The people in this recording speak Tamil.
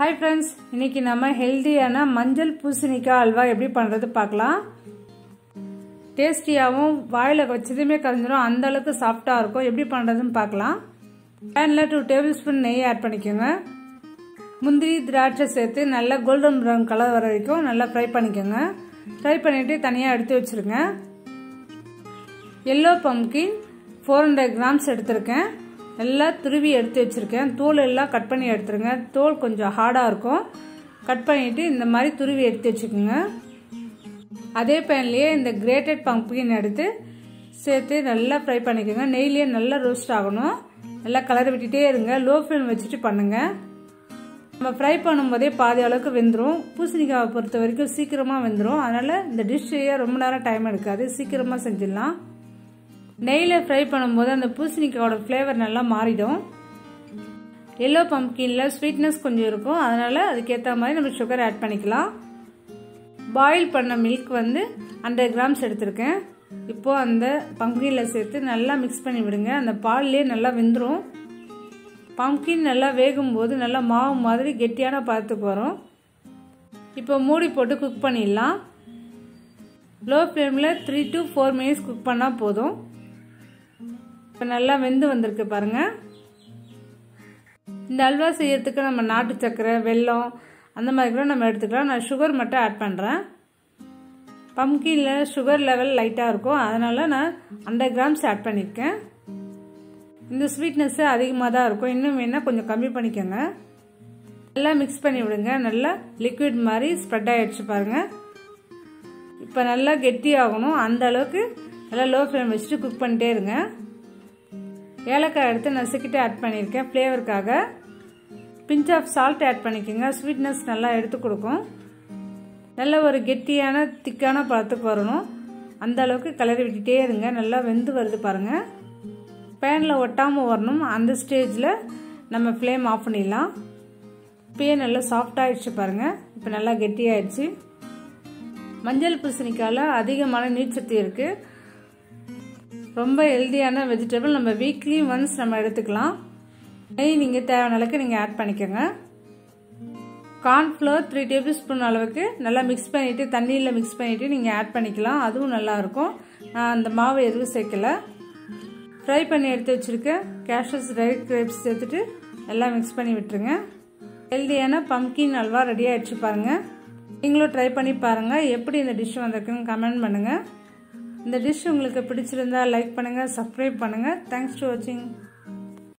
ஹாய் ஃப்ரெண்ட்ஸ் இன்னைக்கு நம்ம ஹெல்த்தியான மஞ்சள் பூசணிக்காய் அல்வா எப்படி பண்ணுறது பார்க்கலாம் டேஸ்டியாகவும் வாயில் வச்சதுமே கரைஞ்சிரும் அந்த அளவுக்கு சாஃப்டாக இருக்கும் எப்படி பண்ணுறதுன்னு பார்க்கலாம் பேனில் டூ டேபிள் ஸ்பூன் நெய் ஆட் பண்ணிக்கோங்க முந்திரி திராட்சை சேர்த்து நல்லா கோல்டன் ப்ரௌன் கலர் வர வரைக்கும் நல்லா ஃப்ரை பண்ணிக்கோங்க ஃப்ரை பண்ணிவிட்டு தனியாக எடுத்து வச்சுருங்க yellow pumpkin four hundred grams எடுத்திருக்கேன் எல்லாம் துருவி எடுத்து வச்சுருக்கேன் தோல் எல்லாம் கட் பண்ணி எடுத்துருங்க தோல் கொஞ்சம் ஹார்டாக இருக்கும் கட் பண்ணிவிட்டு இந்த மாதிரி துருவி எடுத்து வச்சுக்கோங்க அதே பேன்லேயே இந்த கிரேட்டட் பம்ப்கின் எடுத்து சேர்த்து நல்லா ஃப்ரை பண்ணிக்கோங்க நெய்லேயே நல்லா ரோஸ்ட் ஆகணும் நல்லா கலர் விட்டுட்டே இருங்க லோ ஃப்ளேம் வச்சுட்டு பண்ணுங்கள் நம்ம ஃப்ரை பண்ணும்போதே பாதி அளவுக்கு வெந்துடும் பூசணிக்காவை பொறுத்த வரைக்கும் சீக்கிரமாக வெந்துடும் அதனால் இந்த டிஷ் செய்ய ரொம்ப நேரம் டைம் எடுக்காது சீக்கிரமாக செஞ்சிடலாம் நெய்யில் ஃப்ரை பண்ணும்போது அந்த பூசணிக்காவோட ஃப்ளேவர் நல்லா மாறிடும் எல்லோ பம்ப்கினில் ஸ்வீட்னஸ் கொஞ்சம் இருக்கும் அதனால் அதுக்கேற்ற மாதிரி நம்ம சுகர் ஆட் பண்ணிக்கலாம் பாயில் பண்ண மில்க் வந்து ஹண்ட்ரட் கிராம்ஸ் எடுத்திருக்கேன் இப்போது அந்த பம்ப்கினில் சேர்த்து நல்லா மிக்ஸ் பண்ணி விடுங்க அந்த பால்லே நல்லா வெந்துடும் பம்ப்கின் நல்லா வேகும் போது நல்லா மாவு மாதிரி கெட்டியான பதத்துக்கு வரும் இப்போ மூடி போட்டு குக் பண்ணிடலாம் லோ ஃப்ளேமில் three to four minutes cook பண்ணால் போதும் இப்போ நல்லா வெந்து வந்திருக்கு பாருங்கள் இந்த அல்வா செய்யறதுக்கு நம்ம நாட்டு சக்கரை வெல்லம் அந்த மாதிரி கூட நம்ம எடுத்துக்கலாம் நான் சுகர் மட்டும் ஆட் பண்ணுறேன் பம்கினில் சுகர் லெவல் லைட்டாக இருக்கும் அதனால் நான் ஹண்ட்ரட் கிராம்ஸ் ஆட் பண்ணியிருக்கேன் இந்த ஸ்வீட்னஸ்ஸு அதிகமாக தான் இருக்கும் இன்னும் வேணால் கொஞ்சம் கம்மி பண்ணிக்கோங்க நல்லா மிக்ஸ் பண்ணி விடுங்க நல்லா லிக்விட் மாதிரி ஸ்ப்ரெட் ஆகிடுச்சு பாருங்கள் இப்போ நல்லா கெட்டி ஆகணும் அந்த அளவுக்கு நல்லா லோ ஃப்ளேம் வச்சுட்டு குக் பண்ணிட்டே இருங்க ஏலக்காய் எடுத்து நசுக்கிட்டு ஆட் பண்ணியிருக்கேன் ஃப்ளேவருக்காக பிஞ்ச் ஆஃப் சால்ட் ஆட் பண்ணிக்கோங்க ஸ்வீட்னஸ் நல்லா எடுத்து கொடுக்கும் நல்ல ஒரு கெட்டியான திக்கான பழத்துக்கு வரணும் அந்த அளவுக்கு கிளறி விட்டுட்டே இருங்க நல்லா வெந்து வருது பாருங்கள் பேனில் ஒட்டாமல் வரணும் அந்த ஸ்டேஜில் நம்ம ஃப்ளேம் ஆஃப் பண்ணிடலாம் இப்பயே நல்லா சாஃப்டாகிடுச்சு பாருங்கள் இப்போ நல்லா கெட்டியாயிடுச்சு மஞ்சள் பூசணிக்காயில் அதிகமான நீர்ச்சத்து இருக்குது ரொம்ப ஹெல்த்தியான வெஜிடபிள் நம்ம வீக்லி ஒன்ஸ் நம்ம எடுத்துக்கலாம் நெய் நீங்கள் தேவையான அளவுக்கு நீங்கள் ஆட் பண்ணிக்கோங்க கார்ன்ஃப்ளவர் த்ரீ டேபிள் ஸ்பூன் அளவுக்கு நல்லா மிக்ஸ் பண்ணிவிட்டு தண்ணியில் மிக்ஸ் பண்ணிவிட்டு நீங்கள் ஆட் பண்ணிக்கலாம் அதுவும் நல்லாயிருக்கும் நான் அந்த மாவு எதுவும் சேர்க்கலை ஃப்ரை பண்ணி எடுத்து வச்சுருக்கேன் கேஷஸ் ட்ரை கிரேப்ஸ் சேர்த்துட்டு எல்லாம் மிக்ஸ் பண்ணி விட்டுருங்க ஹெல்த்தியான பம்கின் அல்வா ரெடி ஆகிடுச்சு பாருங்கள் நீங்களும் ட்ரை பண்ணி பாருங்கள் எப்படி இந்த டிஷ் வந்திருக்குன்னு கமெண்ட் பண்ணுங்கள் இந்த டிஷ் உங்களுக்கு பிடிச்சிருந்தா லைக் பண்ணுங்கள் சப்ஸ்கிரைப் பண்ணுங்கள் தேங்க்ஸ் டு வாட்சிங்